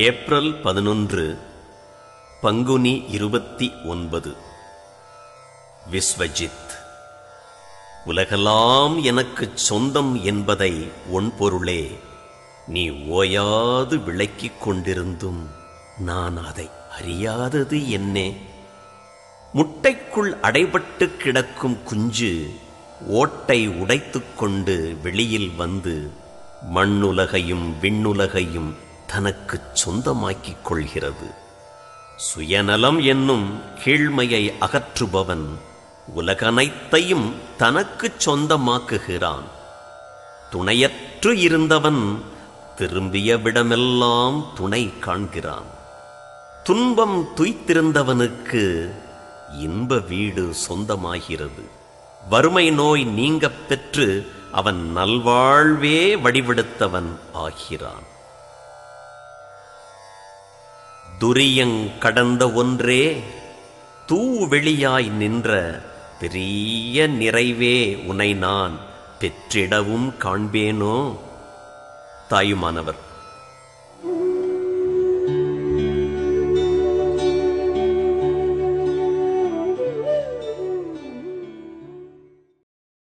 April பதினொன்று பங்குனி இருபத்தி ஒன்பது விஸ்வஜித் உலகெல்லாம் எனக்குச் சொந்தம் என்பதை உன் பொருளே நீ ஓயாது விளக்கிக் கொண்டிருந்தும் நான் அதை அறியாதது என்னே முட்டைக்குள் அடைபட்டு கிடக்கும் குஞ்சு ஓட்டை உடைத்துக் கொண்டு வெளியில் வந்து மண்ணுலகையும் விண்ணுலகையும் தனக்குச் சொந்தமாக்கிக் கொள்கிறது சுயநலம் என்னும் கீழ்மையை அகற்றுபவன் உலகனைத்தையும் தனக்குச் சொந்தமாக்குகிறான் துணையற்று இருந்தவன் திரும்பிய விடமெல்லாம் துணை காண்கிறான் துன்பம் துய்த்திருந்தவனுக்கு இன்ப வீடு சொந்தமாகிறது வறுமை நோய் நீங்கப் பெற்று அவன் நல்வாழ்வே வடிவெடுத்தவன் ஆகிறான் துரியங் கடந்த ஒன்றே தூவெளியாய் நின்ற பெரிய நிறைவே உனை நான் பெற்றிடவும் காண்பேனோ தாயுமானவர்